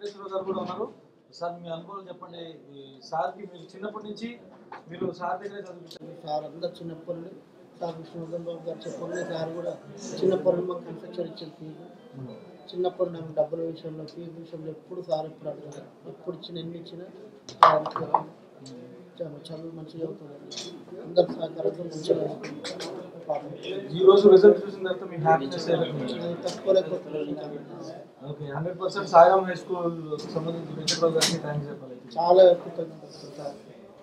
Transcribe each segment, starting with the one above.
వెంకటేశ్వర గారు కూడా ఉన్నారు సార్ మీ అనుభవం చెప్పండి ఈ సార్కి మీరు చిన్నప్పటి నుంచి మీరు సార్ దగ్గర చదివించారు సార్ అందరు చిన్నప్పటి నుండి సార్ విష్ణువర్ధన్ బాబు గారు చెప్పండి సార్ కూడా చిన్నప్పటి నుండి మాకు కన్స్ట్రక్షన్ ఇచ్చిన ఫీజు చిన్నప్పటి నుండి నాకు డబ్బుల విషయంలో ఫీజు విషయంలో ఎప్పుడు సార్ ఎప్పుడు అడగలేదు ఎప్పుడు ఇచ్చిన ఎన్ని ఇచ్చినా సార్ అనుకున్నాను. చాలా చదువు మంచిగా అవుతుంది అందరు సహకారంతో మంచిగా చదువుకుంటారు. పాపం. ఈ రోజు రిజల్ట్ చూసిన తర్వాత మీ హ్యాపీనెస్ అది తట్టుకోలేకపోతున్నాను okay hundred percent Sairam high school సంబంధించి వెంకటరావు గారికి థ్యాంక్స్ చెప్పాలి చాలా కృతజ్ఞతలు సార్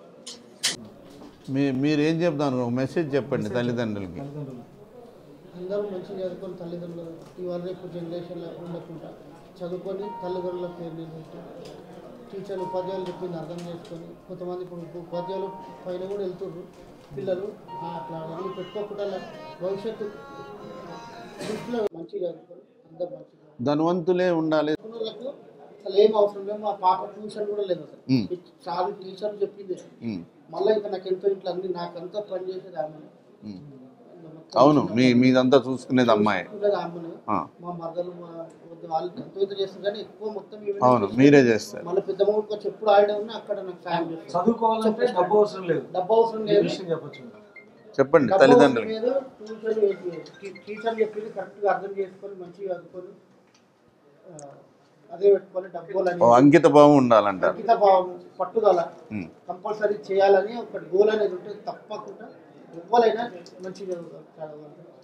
మీ మీరు ఏం చెప్తాను ఒక మెసేజ్ చెప్పండి తల్లిదండ్రులకి తల్లిదండ్రులు అందరూ మంచిగా చదువుకొని తల్లిదండ్రులు ఇవాళ రేపు జనరేషన్లో ఉండకుండా చదువుకొని తల్లిదండ్రుల పేరు నిలబెట్టి టీచర్లు ఉపాధ్యాయులు చెప్పింది అర్థం చేసుకొని కొంతమంది ఇప్పుడు ఉపాధ్యాయులు పైన కూడా వెళ్తుర్రు పిల్లలు ఆ అట్లా వదిలి పెట్టుకోకుండా భవిష్యత్తు దృష్టిలో మంచిగా చదువుకొని అందరూ మంచిగా ధనవంతులే ఉండాలి చదువుకున్న వాళ్ళకు అసలు ఏం అవసరం లేదు మా పాప ట్యూషన్ కూడా లేదు అసలు మ్. చాలా టీచర్లు చెప్పింది ఉమ్, మళ్ళీ ఇంకా నాకు ఎంతో ఇంట్లో అన్ని నాకంతా పని చేసేది ఆమె ఉమ్. అవును మీ మీదంతా చూసుకునేది అమ్మాయి ఉండేది ఆమెనే ఆ, మా మరదలు మా వద్ద వాళ్ళు ఎంతో ఇంత చేస్తారు కానీ ఎక్కువ మొత్తం ఈమెనే అవును చేస్తారు. మీరే చేస్తారు మళ్ళీ పెద్ద మూడుకి వచ్చి ఎప్పుడు ఆడే ఉన్నా అక్కడ నాకు సాయం చేస్తారు చదువుకోవాలంటే డబ్బు అవసరం లేదు డబ్బు అవసరం ఈ లేదు విషయం చెప్పొచ్చు చెప్పండి డబ్బు అవసరం తల్లిదండ్రులకి లేదు ట్యూషన్ టీచర్ చెప్పింది కరెక్ట్గా అర్థం చేసుకొని మంచిగా చదువుకొని ఆ, అదే పెట్టుకొని డబ్బులు ఓ అంకిత భావం ఉండాలంటారు అంకిత భావం పట్టుదల ఉమ్. కంపల్సరీ చేయాలని ఒక గోల్ అనేది ఉంటే తప్పకుండా ఎవ్వరైనా మంచిగా చదవాలి